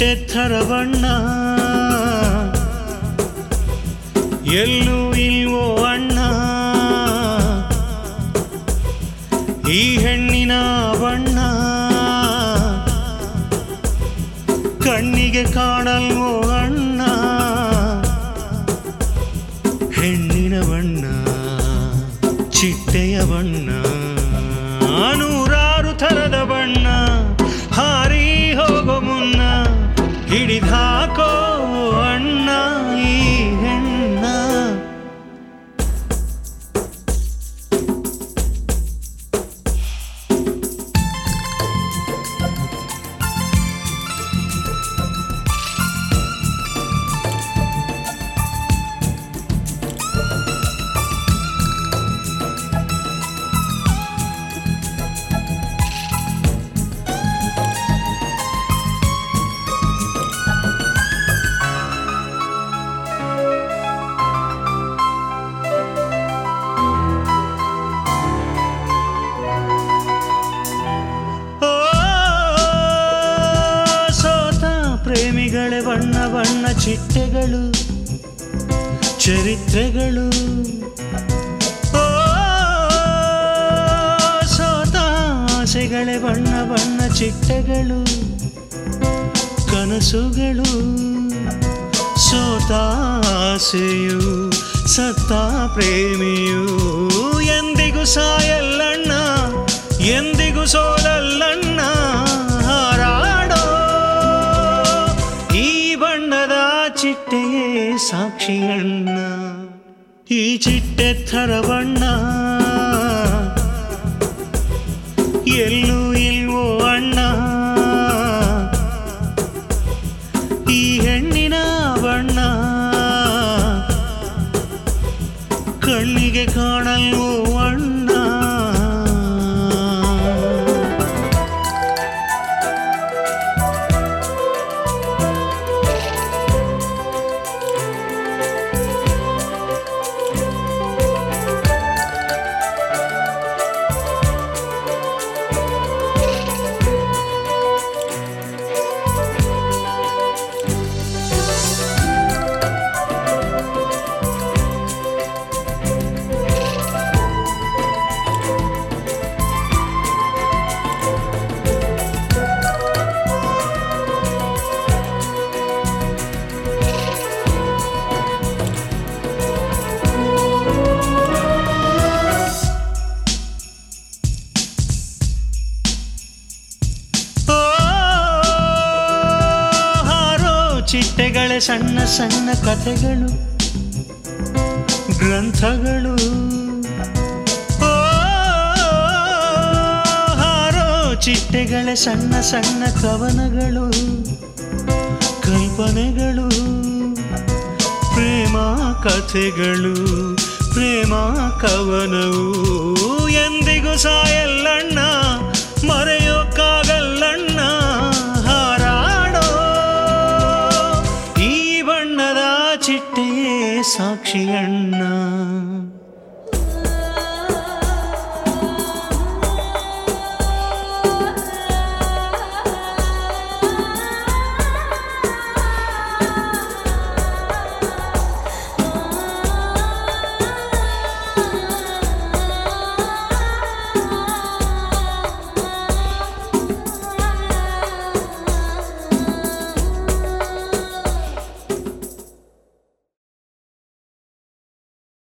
ಚಿಟ್ಟೆತ್ತರ ಬಣ್ಣ ಎಲ್ಲೂ ಇಲ್ವೋ ಅಣ್ಣ ಈ ಹೆಣ್ಣಿನ ಬಣ್ಣ ಕಣ್ಣಿಗೆ ಕಾಣಲ್ವೋ ಅಣ್ಣ ಹೆಣ್ಣಿನ ಬಣ್ಣ ಚಿಟ್ಟೆಯ ಬಣ್ಣ ನೂರಾರು ಥರದ ಬಣ್ಣ ಹಾರಿ ಹೋಗೋ ಮುನ್ನ ಹಿಡಿದಾಕೋ ಅಣ್ಣ ಈ ಹೆಣ್ಣ ಓ ಸೋತ ಪ್ರೇಮಿಗಳೇ ಬಣ್ಣ ಬಣ್ಣ ಚಿಟ್ಟೆಗಳು ಚರಿತ್ರೆಗಳು ಓ ಸೋತ ಆಸೆಗಳೇ ಬಣ್ಣ ಬಣ್ಣ ಚಿಟ್ಟೆಗಳು ಕನಸುಗಳು ಸೋತ ಆಸೆಯು ಸತ್ತ ಪ್ರೇಮಿಯು ಎಂದಿಗೂ ಸಾಯಲ್ಲಣ್ಣ ಎಂದಿಗೂ ಸೋಲಲ್ಲಣ್ಣ ಹಾರಾಡೋ ಈ ಬಣ್ಣದ ಚಿಟ್ಟೆಯೇ ಸಾಕ್ಷಿಯಣ್ಣ ಈ ಚಿಟ್ಟೆ ಥರ ಬಣ್ಣ ಎಲ್ಲೂ ಇಲ್ವೋ ಅಣ್ಣ ಈ ಹೆಣ್ಣಿನ ಬಣ್ಣ ಕಣ್ಣಿಗೆ ಕಾಣಲ್ವೋ ಅಣ್ಣ ಓ, ಹಾರೋ ಚಿಟ್ಟೆಗಳ ಸಣ್ಣ ಸಣ್ಣ ಕಥೆಗಳು ಗ್ರಂಥಗಳು ಓ, ಹಾರೋ ಚಿಟ್ಟೆಗಳ ಸಣ್ಣ ಸಣ್ಣ ಕವನಗಳು ಕಲ್ಪನೆಗಳು ಪ್ರೇಮ ಕಥೆಗಳು ಪ್ರೇಮ ಕವನವು ಎಂದಿಗೂ ಸಾಯ